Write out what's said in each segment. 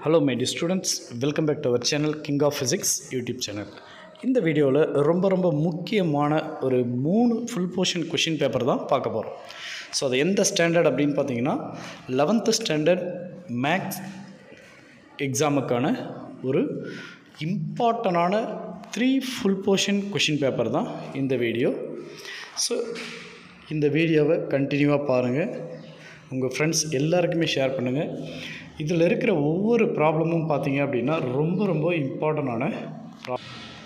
Hello my dear students welcome back to our channel King of Physics YouTube channel இந்த வீடியோவில் ரொம்ப ரொம்ப முக்கியமான ஒரு மூணு ஃபுல் போர்ஷன் கொஷின் பேப்பர் தான் பார்க்க போகிறோம் ஸோ அது எந்த ஸ்டாண்டர்ட் அப்படின்னு பார்த்தீங்கன்னா லெவன்த்து ஸ்டாண்டர்ட் மேக்ஸ் எக்ஸாமுக்கான ஒரு இம்பார்ட்டண்டான three full portion question paper தான் இந்த வீடியோ ஸோ இந்த வீடியோவை கண்டினியூவாக பாருங்கள் உங்கள் ஃப்ரெண்ட்ஸ் எல்லாருக்குமே ஷேர் பண்ணுங்கள் இதில் இருக்கிற ஒவ்வொரு ப்ராப்ளமும் பார்த்தீங்க அப்படின்னா ரொம்ப ரொம்ப இம்பார்ட்டண்டான ப்ரா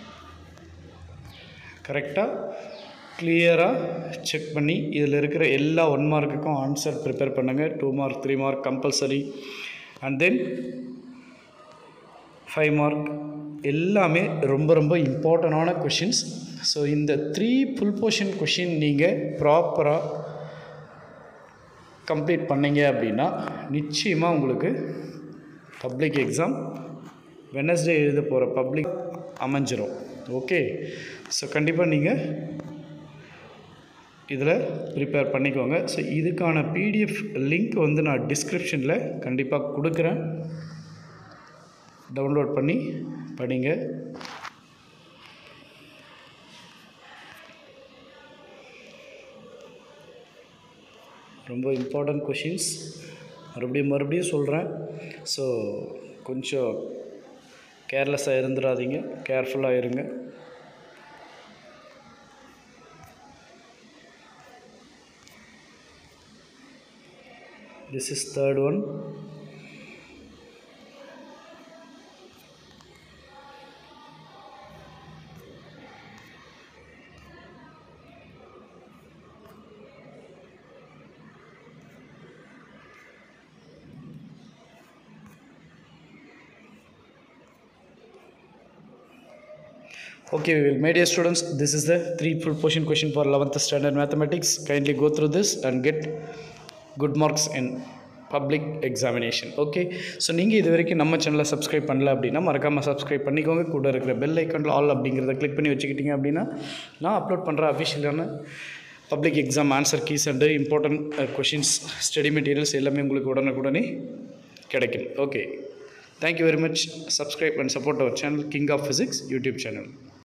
கரெக்டாக கிளியராக செக் பண்ணி இதில் இருக்கிற எல்லா ஒன் மார்க்குக்கும் ஆன்சர் ப்ரிப்பேர் பண்ணுங்கள் two mark three mark compulsory and then five mark எல்லாமே ரொம்ப ரொம்ப இம்பார்ட்டண்டான கொஷின்ஸ் ஸோ இந்த த்ரீ ஃபுல் போர்ஷன் கொஷின் நீங்கள் ப்ராப்பராக கம்ப்ளீட் பண்ணீங்க அப்படின்னா நிச்சயமாக உங்களுக்கு பப்ளிக் எக்ஸாம் வெனஸ்டே எழுத போகிற பப்ளிக் அமைஞ்சிரும் ஓகே ஸோ கண்டிப்பாக நீங்கள் இதில் ப்ரிப்பேர் பண்ணிக்கோங்க ஸோ இதுக்கான பிடிஎஃப் லிங்க் வந்து நான் டிஸ்கிரிப்ஷனில் கண்டிப்பாக கொடுக்குறேன் டவுன்லோட் பண்ணி படிங்க ரொம்ப இம்பார்ட்டன்ட் கொஷின்ஸ் மறுபடியும் மறுபடியும் சொல்கிறேன் ஸோ கொஞ்சம் கேர்லெஸ்ஸாக இருந்துடாதீங்க கேர்ஃபுல்லாக இருங்க this is third one Okay, we will. My dear students, this is the three full portion question for 11th standard mathematics. Kindly go through this and get good marks in public examination okay so நீங்கள் இது வரைக்கும் நம்ம சேனலை subscribe பண்ணல அப்படின்னா மறக்காமல் subscribe பண்ணிக்கோங்க கூட இருக்கிற பெல் ஐக்கனில் ஆல் அப்படிங்கிறத கிளிக் பண்ணி வச்சுக்கிட்டீங்க அப்படின்னா நான் அப்லோட் பண்ணுற அஃபிஷியலான public exam answer keys and important questions study materials எல்லாமே உங்களுக்கு உடனுக்குடனே கிடைக்கும் okay thank you very much subscribe and support our channel King of Physics YouTube channel